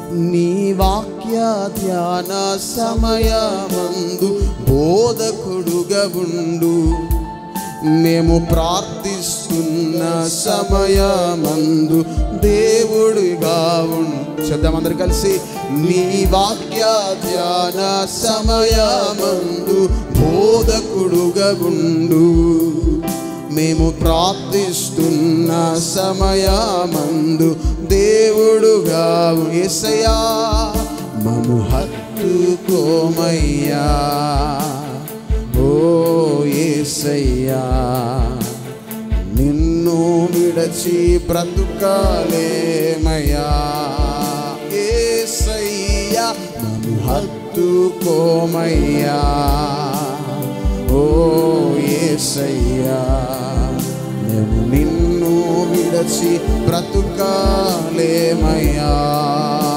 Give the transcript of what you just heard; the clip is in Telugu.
నీ వాక్య ధ్యాన సమయమందు బోధకుడుగా ఉండు మేము ప్రార్థిస్తున్న సమయమందు దేవుడిగా ఉండు చెప్దాం అందరు కలిసి నీ వాక్య ధ్యాన సమయమందు బోధకుడుగా ఉండు మేము ప్రార్థిస్తున్న సమయమందు దేవుడుగా ఏసయ్యా మము హత్తుకోమయ్యా ఓ ఏసయ్యా నిన్ను విడచి బ్రతుకాలేమయ్యా ఏసయ్యా మము హత్తుకోమయ్యా ఓ ఏసయ్యా మేము నిన్ను విడచి బ్రతుకాలేమయ్యా